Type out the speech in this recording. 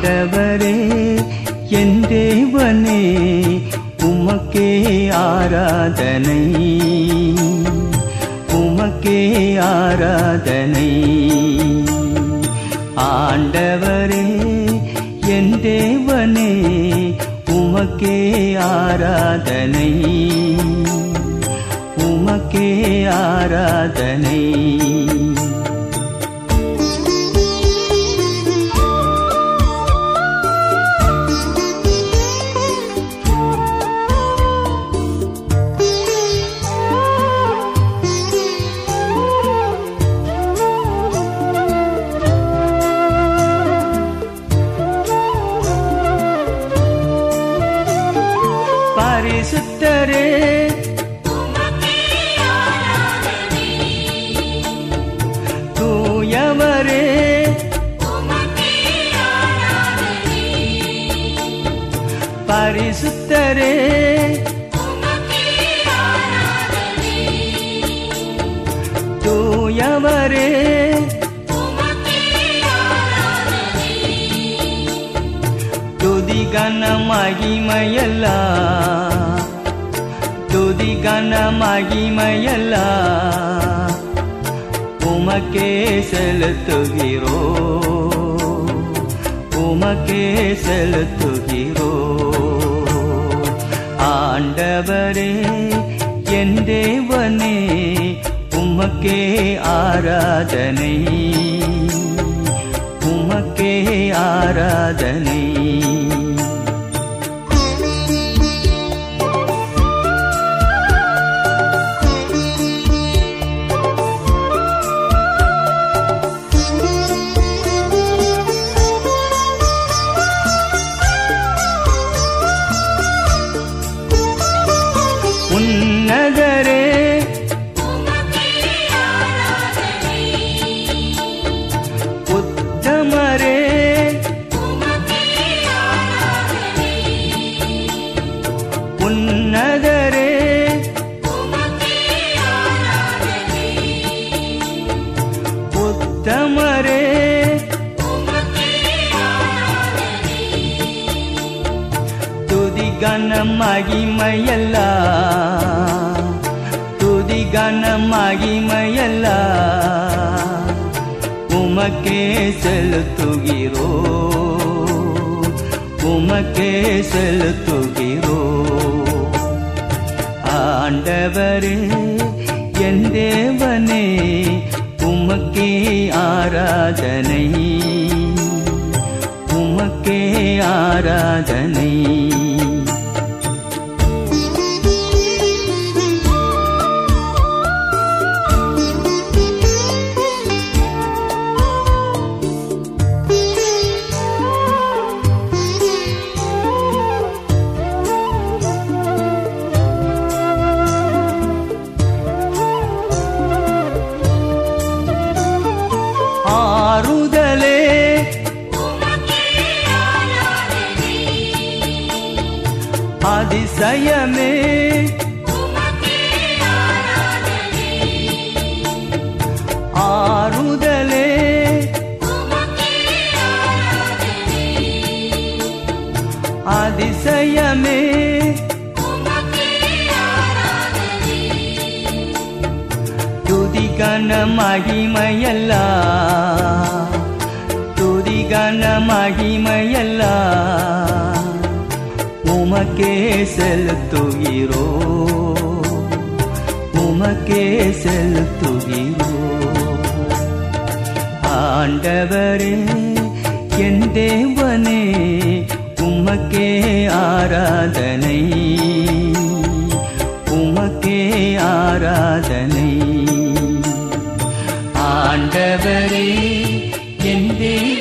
ஆண்டவரே என் தேவனே உமக்கே ஆராதனை உமக்கே ஆராதனை ஆண்டவரே என் தேவனே உமக்கே ஆராதனை உமக்கே ஆராதனை பரிசுத்தரே தூயவரே பரிசுத்தரே தூயவரே துதி கன மகிமையல்ல துதி கன மகிமையல்ல உமக்கே செலுத்துகிறோ உமக்கே செலுத்துகிறோ ஆண்டவரே என் தேவனே உமக்கே ஆராதனை உமக்கே ஆராதனை உன்னதரே உத்தமரே உன்னதரே உத்தமரே துதி கன மகிமையல்ல துதி கன மகிமையல்ல உமக்கே செலுத்துகிறோ உமக்கே செலுத்துகிறோ ஆண்டவரே என் தேவனே உமக்கே ஆராதனை உமக்கே ஆராதனை ஆறுதலே அதிசயமே ஆறுதலே அதிசயமே துதி கன மகிமையல்ல துதி கன மகிமையல்ல உமக்கே செலுத்துகிறோ உமக்கே செலுத்துகிறோ ஆண்டவரே என் தேவனே உமக்கே ஆராதனை உமக்கே ஆராதனை ஆண்டவரே என் தேவனே